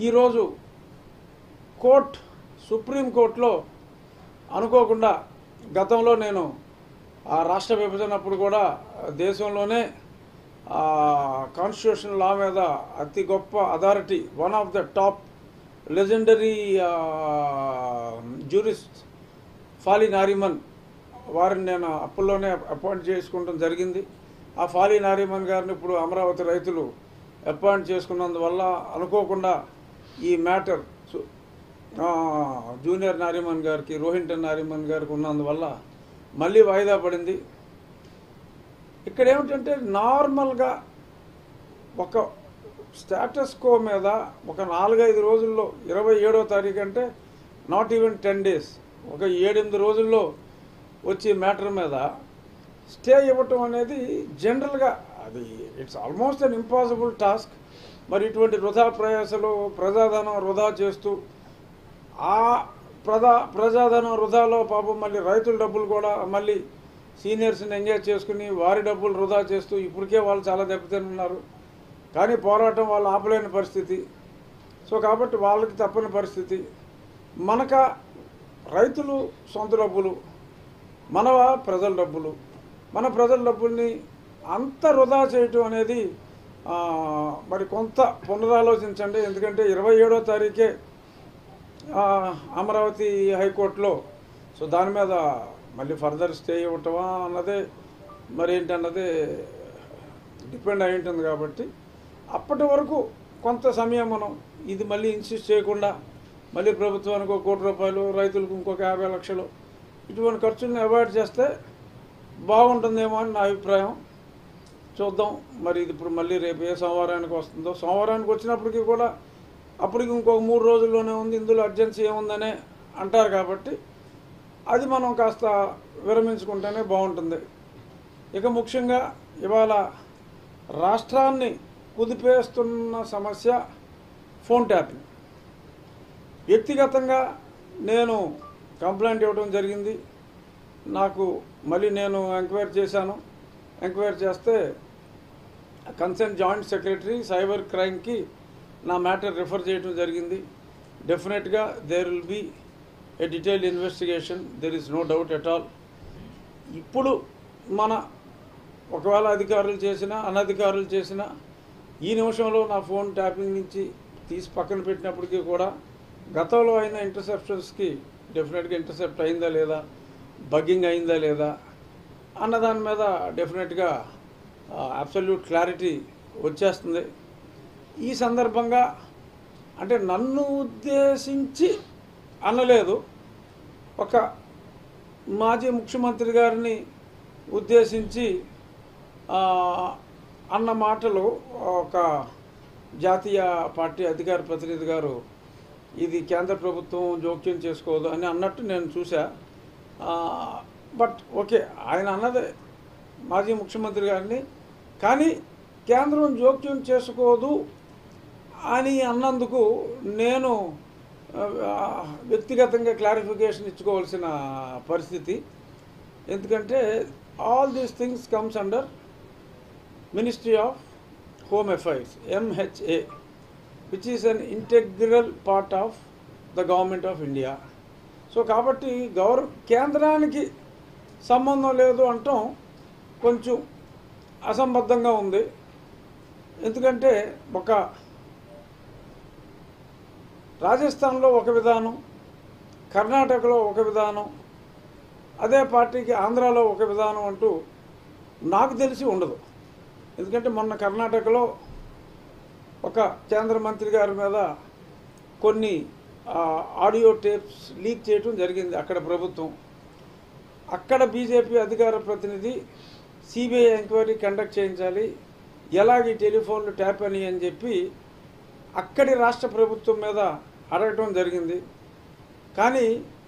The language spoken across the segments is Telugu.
ఈరోజు కోర్ట్ సుప్రీం కోర్టులో అనుకోకుండా గతంలో నేను ఆ రాష్ట్ర విభజన అప్పుడు కూడా దేశంలోనే కాన్స్టిట్యూషన్ లా మీద అతి గొప్ప authority one of the top legendary jurist Fali Nariman వారిని నేను అప్పుల్లోనే అపాయింట్ చేసుకోవడం జరిగింది ఆ ఫాలి నారిమన్ గారిని ఇప్పుడు అమరావతి రైతులు అపాయింట్ చేసుకున్నందువల్ల అనుకోకుండా ఈ మ్యాటర్ సు- ఆ, జూనియర్ నారిమన్ గారికి రోహింటన్ నారిమన్ గారికి ఉన్నందువల్ల మళ్ళీ వాయిదా పడింది ఇక్కడ ఏమిటంటే నార్మల్గా ఒక స్టేటస్ కో మీద ఒక నాలుగైదు రోజుల్లో ఇరవై ఏడో తారీఖు అంటే నాట్ ఈవెన్ టెన్ డేస్ ఒక ఏడెనిమిది రోజుల్లో వచ్చే మ్యాటర్ మీద స్టే ఇవ్వటం అనేది జనరల్గా అది it's almost an impossible task మరి ఇటువంటి వృధా ప్రయాసలు ప్రజాధనం వృధా చేస్తూ ఆ ప్రజా ప్రజాధనం వృధాలో పాపం మళ్ళీ రైతుల డబ్బులు కూడా మళ్ళీ సీనియర్స్ని ఎంగేజ్ చేసుకుని వారి డబ్బులు వృధా చేస్తూ ఇప్పటికే వాళ్ళు చాలా దెబ్బతిన్నారు కానీ పోరాటం వాళ్ళు ఆపలేని పరిస్థితి సో కాబట్టి వాళ్ళకి తప్పని పరిస్థితి మనక రైతులు సొంత డబ్బులు మనవా ప్రజల డబ్బులు మన ప్రజల డబ్బుల్ని అంత వృధా చేయటం అనేది ఆ, మరి కొంత పునరాలోచించండి ఎందుకంటే ఇరవై ఏడో తారీఖే ఆ, అమరావతి హైకోర్టులో సో దాని మీద మళ్ళీ ఫర్దర్ స్టే ఇవ్వటమా అన్నదే మరి ఏంటన్నది డిపెండ్ అయి ఉంటుంది కాబట్టి అప్పటి వరకు కొంత సమయం మనం ఇది మళ్ళీ ఇన్సిస్ట్ చేయకుండా మళ్ళీ ప్రభుత్వానికి ఒక కోటి రూపాయలు రైతులకు ఇంకొక యాభై లక్షలు ఇటువంటి ఖర్చులను అవాయిడ్ చేస్తే బాగుంటుందేమో అని నా అభిప్రాయం చూద్దాం మరి ఇది ఇప్పుడు మళ్ళీ రేపు ఏ సోమవారానికి వస్తుందో సోమవారానికి వచ్చినప్పటికీ కూడా అప్పటికి ఇంకొక మూడు రోజుల్లోనే ఉంది ఇందులో అర్జెన్సీ ఏముందనే అంటారు కాబట్టి అది మనం కాస్త విరమించుకుంటేనే బాగుంటుంది ఇక ముఖ్యంగా ఇవాళ రాష్ట్రాన్ని కుదిపేస్తున్న సమస్య ఫోన్ ట్యాపింగ్ వ్యక్తిగతంగా నేను కంప్లైంట్ ఇవ్వడం జరిగింది నాకు మళ్ళీ నేను ఎంక్వైరీ చేశాను ఎంక్వైరీ చేస్తే కన్సర్న్ జాయింట్ సెక్రటరీ సైబర్ క్రైమ్కి నా మ్యాటర్ రిఫర్ చేయడం జరిగింది డెఫినెట్గా there will be a detailed investigation there is no doubt at all ఇప్పుడు మన ఒకవేళ అధికారులు చేసినా అనధికారులు చేసినా ఈ నిమిషంలో నా ఫోన్ ట్యాపింగ్ నుంచి తీసి పక్కన పెట్టినప్పటికీ కూడా గతంలో అయిన ఇంటర్సెప్షన్స్కి డెఫినెట్గా ఇంటర్సెప్ట్ అయిందా లేదా బగ్గింగ్ అయిందా లేదా అన్న దాని మీద డెఫినెట్గా అబ్సల్యూట్ క్లారిటీ వచ్చేస్తుంది ఈ సందర్భంగా అంటే నన్ను ఉద్దేశించి అనలేదు ఒక మాజీ ముఖ్యమంత్రి గారిని ఉద్దేశించి ఆ, అన్న మాటలు ఒక జాతీయ పార్టీ అధికార ప్రతినిధి గారు ఇది కేంద్ర ప్రభుత్వం జోక్యం చేసుకోదు అని అన్నట్టు నేను చూసా ఆ, బట్ ఓకే ఆయన అన్నదే మాజీ ముఖ్యమంత్రి గారిని కానీ కేంద్రం జోక్యం చేసుకోదు అని అన్నందుకు నేను ఆ, వ్యక్తిగతంగా క్లారిఫికేషన్ ఇచ్చుకోవాల్సిన పరిస్థితి ఎందుకంటే all these things comes under ministry of home affairs MHA which is an integral part of the government of India so కాబట్టి గౌర కేంద్రానికి సంబంధం లేదు అంటాం కొంచెం అసంబద్ధంగా ఉంది ఎందుకంటే ఒక రాజస్థాన్లో ఒక విధానం కర్ణాటకలో ఒక విధానం అదే పార్టీకి ఆంధ్రాలో ఒక విధానం అంటూ నాకు తెలిసి ఉండదు ఎందుకంటే మొన్న కర్ణాటకలో ఒక కేంద్ర మంత్రి గారి మీద కొన్ని ఆ, ఆడియో టేప్స్ లీక్ చేయటం జరిగింది అక్కడ ప్రభుత్వం అక్కడ బీజేపీ అధికార ప్రతినిధి సిబిఐ ఎంక్వైరీ కండక్ట్ చేయించాలి ఎలాగ ఈ టెలిఫోన్లు ట్యాప్ అని అని చెప్పి అక్కడి రాష్ట్ర ప్రభుత్వం మీద అడగటం జరిగింది కానీ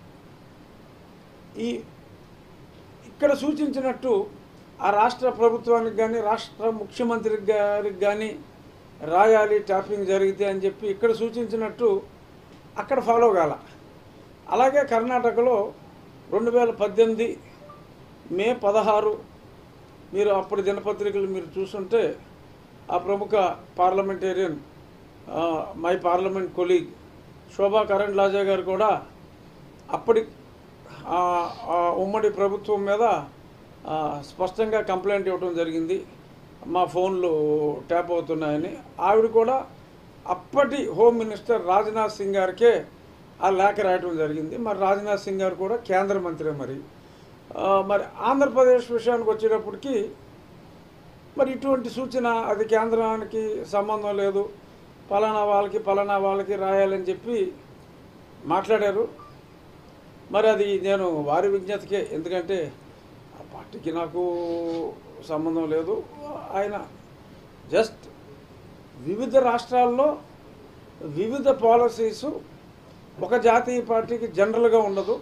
ఈ ఇక్కడ సూచించినట్టు ఆ రాష్ట్ర ప్రభుత్వానికి కానీ రాష్ట్ర ముఖ్యమంత్రికి గారికి కానీ రాయాలి ట్యాపింగ్ జరిగితే అని చెప్పి ఇక్కడ సూచించినట్టు అక్కడ ఫాలో కాల అలాగే కర్ణాటకలో రెండు వేల పద్దెనిమిది మే పదహారు మీరు అప్పటి దినపత్రికలు మీరు చూస్తుంటే ఆ ప్రముఖ parliamentarian my parliament colleague Shobha Karandlaje గారు కూడా అప్పటి ఆ, ఆ ఉమ్మడి ప్రభుత్వం మీద ఆ, స్పష్టంగా కంప్లైంట్ ఇవ్వడం జరిగింది మా ఫోన్లు ట్యాప్ అవుతున్నాయని ఆవిడ కూడా అప్పటి హోమ్ మినిస్టర్ రాజ్నాథ్ సింగ్ గారికే ఆ లేఖ రాయటం జరిగింది మరి రాజ్నాథ్ సింగ్ గారు కూడా కేంద్ర మంత్రి మరి ఆ, మరి ఆంధ్రప్రదేశ్ విషయానికి వచ్చేటప్పటికి మరి ఇటువంటి సూచన అది కేంద్రానికి సంబంధం లేదు పలానా వాళ్ళకి పలానా వాళ్ళకి రాయాలని చెప్పి మాట్లాడారు మరి అది నేను వారి విజ్ఞతకే ఎందుకంటే ఆ పార్టీకి నాకు సంబంధం లేదు ఆయన జస్ట్ వివిధ రాష్ట్రాల్లో వివిధ పాలసీసు ఒక జాతీయ పార్టీకి జనరల్గా ఉండదు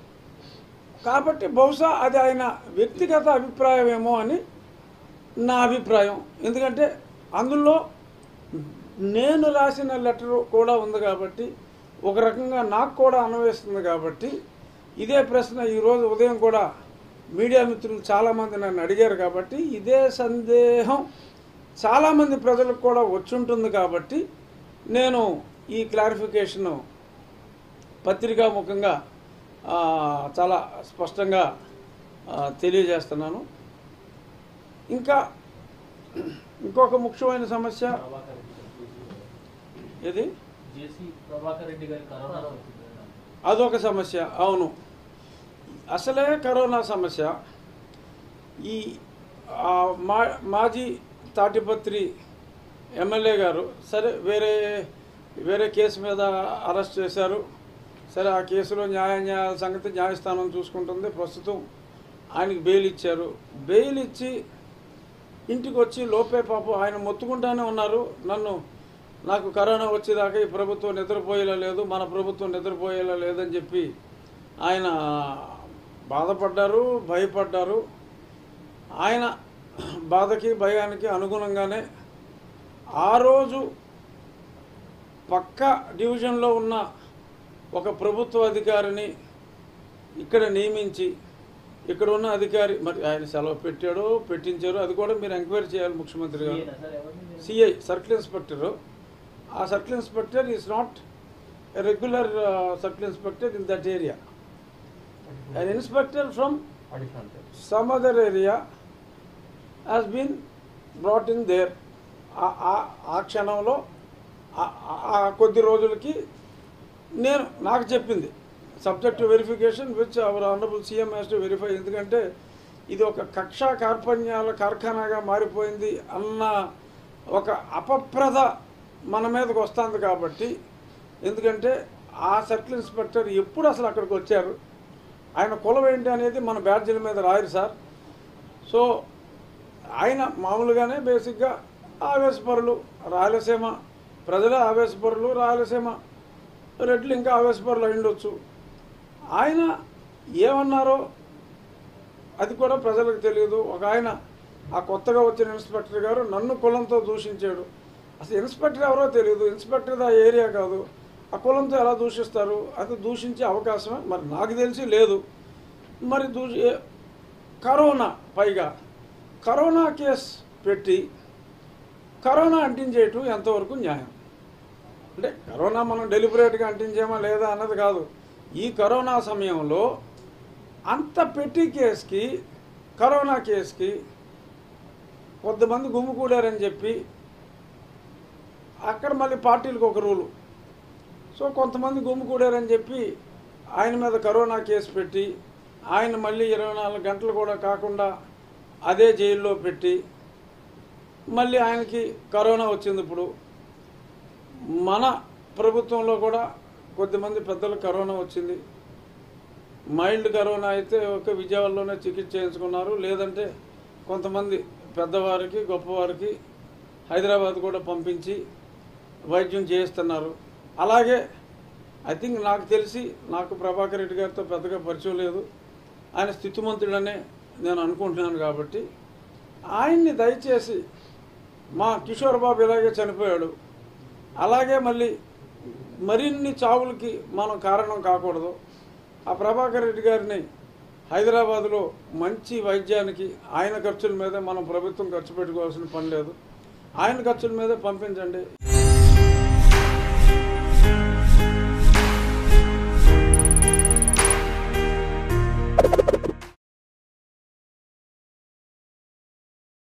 కాబట్టి బహుశా అది ఆయన వ్యక్తిగత అభిప్రాయమేమో అని నా అభిప్రాయం ఎందుకంటే అందులో నేను రాసిన లెటర్ కూడా ఉంది కాబట్టి ఒక రకంగా నాకు కూడా అన్వయిస్తుంది కాబట్టి ఇదే ప్రశ్న ఈరోజు ఉదయం కూడా మీడియా మిత్రులు చాలామంది నన్ను అడిగారు కాబట్టి ఇదే సందేహం చాలామంది ప్రజలకు కూడా వచ్చుంటుంది కాబట్టి నేను ఈ క్లారిఫికేషను పత్రికాముఖంగా ఆ, చాలా స్పష్టంగా ఆ, తెలియజేస్తున్నాను ఇంకా ఇంకొక ముఖ్యమైన సమస్య ప్రభాకర్ రెడ్డి గారు ఇది జేసీ ప్రభాకర్ రెడ్డి గారి కరోనా వచ్చింది అదొక సమస్య అవును అసలే కరోనా సమస్య ఈ ఆ, మా మాజీ తాటిపత్రి ఎమ్మెల్యే గారు సరే వేరే వేరే కేసు మీద అరెస్ట్ చేశారు సరే ఆ కేసులో న్యాయ న్యాయాల సంగతి న్యాయస్థానం చూసుకుంటుంది ప్రస్తుతం ఆయనకి బెయిల్ ఇచ్చారు బెయిల్ ఇచ్చి ఇంటికి వచ్చి లోపే పాపం ఆయన మొత్తుకుంటానే ఉన్నారు నన్ను నాకు కరోనా వచ్చేదాకా ఈ ప్రభుత్వం నిద్రపోయేలా లేదు మన ప్రభుత్వం నిద్రపోయేలా లేదని చెప్పి ఆయన బాధపడ్డారు భయపడ్డారు ఆయన బాధకి భయానికి అనుగుణంగానే ఆ రోజు పక్క డివిజన్లో ఉన్న ఒక ప్రభుత్వ అధికారిని ఇక్కడ నియమించి ఇక్కడ ఉన్న అధికారి మరి ఆయన సెలవు పెట్టాడో పెట్టించారో అది కూడా మీరు ఎంక్వైరీ చేయాలి ముఖ్యమంత్రి గారు ఈయన సార్ ఎవరిని మీరు- సిఐ సర్కిల్ ఇన్స్పెక్టర్ ఆ circle inspector is not a regular circle inspector in that area an inspector from some other area has been brought in there ఆ క్షణంలో ఆ- ఆ- ఆ కొద్ది రోజులకి నేను నాకు చెప్పింది subject verification which our honourable CM has to verify ఎందుకంటే ఇది ఒక కక్షా కార్పణ్యాల కార్ఖానాగా మారిపోయింది అన్న ఒక అపప్రద మన మీదకి వస్తుంది కాబట్టి ఎందుకంటే ఆ సర్కిల్ ఇన్స్పెక్టర్ ఎప్పుడు అసలు అక్కడికి వచ్చారు ఆయన కులం ఏంటి అనేది మన బ్యాడ్జీల మీద రాయరు సార్ సో ఆయన మామూలుగానే బేసిక్గా ఆవేశపరులు రాయలసీమ ప్రజలే ఆవేశపరులు రాయలసీమ రెడ్లు ఇంకా ఆవేశపరులు అయి ఉండొచ్చు ఆయన ఏమన్నారో అది కూడా ప్రజలకు తెలియదు ఒక ఆయన ఆ కొత్తగా వచ్చిన ఇన్స్పెక్టర్ గారు నన్ను కులంతో దూషించాడు అసలు ఇన్స్పెక్టర్ ఎవరో తెలియదు ఇన్స్పెక్టర్ ఆ ఏరియా కాదు ఆ కులంతో ఎలా దూషిస్తారు అది దూషించే అవకాశమే మరి నాకు తెలిసి లేదు మరి దూషి కరోనా పైగా కరోనా కేసు పెట్టి కరోనా అంటించేయటం ఎంతవరకు న్యాయం అంటే కరోనా మనం డెలిబరేట్గా అంటించామా లేదా అన్నది కాదు ఈ కరోనా సమయంలో అంత పెట్టి కేసుకి కరోనా కేసుకి కొంతమంది గుమ్ముకూడారని చెప్పి అక్కడ మళ్ళీ పార్టీలకు ఒక రూలు సో కొంతమంది గుమ్ముకూడారని చెప్పి ఆయన మీద కరోనా కేసు పెట్టి ఆయన మళ్ళీ ఇరవై నాలుగు గంటలు కూడా కాకుండా అదే జైల్లో పెట్టి మళ్ళీ ఆయనకి కరోనా వచ్చింది ఇప్పుడు మన ప్రభుత్వంలో కూడా కొద్దిమంది పెద్దలకు కరోనా వచ్చింది మైల్డ్ కరోనా అయితే ఒక విజయవాడలోనే చికిత్స చేయించుకున్నారు లేదంటే కొంతమంది పెద్దవారికి గొప్పవారికి హైదరాబాద్ కూడా పంపించి వైద్యం చేయిస్తున్నారు అలాగే ఐ థింక్ నాకు తెలిసి నాకు ప్రభాకర్ రెడ్డి గారితో పెద్దగా పరిచయం లేదు ఆయన స్థితిమంతుడనే నేను అనుకుంటున్నాను కాబట్టి ఆయన్ని దయచేసి మా కిషోర్ బాబు ఇలాగే చనిపోయాడు అలాగే మళ్ళీ మరిన్ని చావులకి మనం కారణం కాకూడదు ఆ ప్రభాకర్ రెడ్డి గారిని హైదరాబాదులో మంచి వైద్యానికి ఆయన ఖర్చుల మీద మనం ప్రభుత్వం ఖర్చు పెట్టుకోవాల్సిన పని లేదు ఆయన ఖర్చుల మీదే పంపించండి